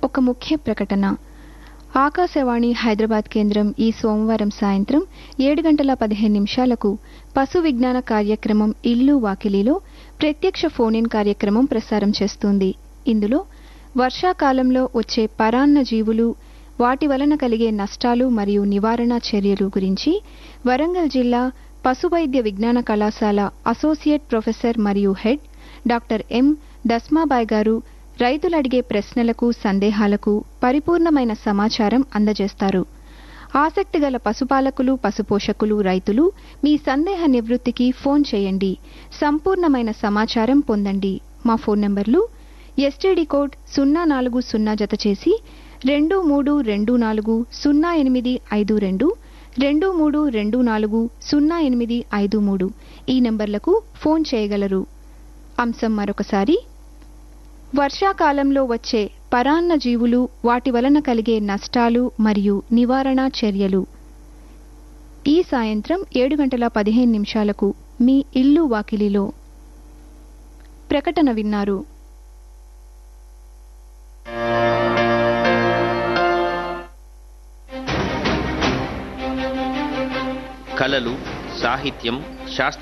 ఒక ముఖ్య ప్రకటన ఆకాశవాణి హైదరాబాద్ కేంద్రం ఈ సోమవారం సాయంత్రం ఏడు గంటల పదిహేను నిమిషాలకు పశు విజ్ఞాన కార్యక్రమం ఇల్లు వాకిలిలో ప్రత్యక్ష ఫోన్ ఇన్ కార్యక్రమం ప్రసారం చేస్తుంది ఇందులో వర్షాకాలంలో వచ్చే పరాన్న జీవులు వాటి వలన కలిగే నష్టాలు మరియు నివారణ చర్యలు గురించి వరంగల్ జిల్లా పశువైద్య విజ్ఞాన కళాశాల అసోసియేట్ ప్రొఫెసర్ మరియు హెడ్ డాక్టర్ ఎం దస్మాబాయ్ గారు రైతులు అడిగే ప్రశ్నలకు సందేహాలకు పరిపూర్ణమైన సమాచారం అందజేస్తారు ఆసక్తి గల పశుపాలకులు పశుపోషకులు రైతులు మీ సందేహ నివృత్తికి ఫోన్ చేయండి సంపూర్ణమైన సమాచారం పొందండి మా ఫోన్ నంబర్లు ఎస్టీడీ కోడ్ సున్నా నాలుగు సున్నా జత చేసి రెండు మూడు రెండు నాలుగు సున్నా ఎనిమిది ఐదు రెండు రెండు మూడు రెండు నాలుగు సున్నా ఎనిమిది ఐదు మూడు ఈ నంబర్లకు ఫోన్ చేయగలరు అంశం మరొకసారి వర్షాకాలంలో వచ్చే పరాన్న జీవులు వాటి వలన కలిగే నష్టాలు మరియు నివారణ చర్యలు ఈ సాయంత్రం ఏడు గంటల పదిహేను నిమిషాలకు మీ ఇల్లు వాకిలిలో ప్రకటన విన్నారు కళలు సాహిత్యం శాస్త్ర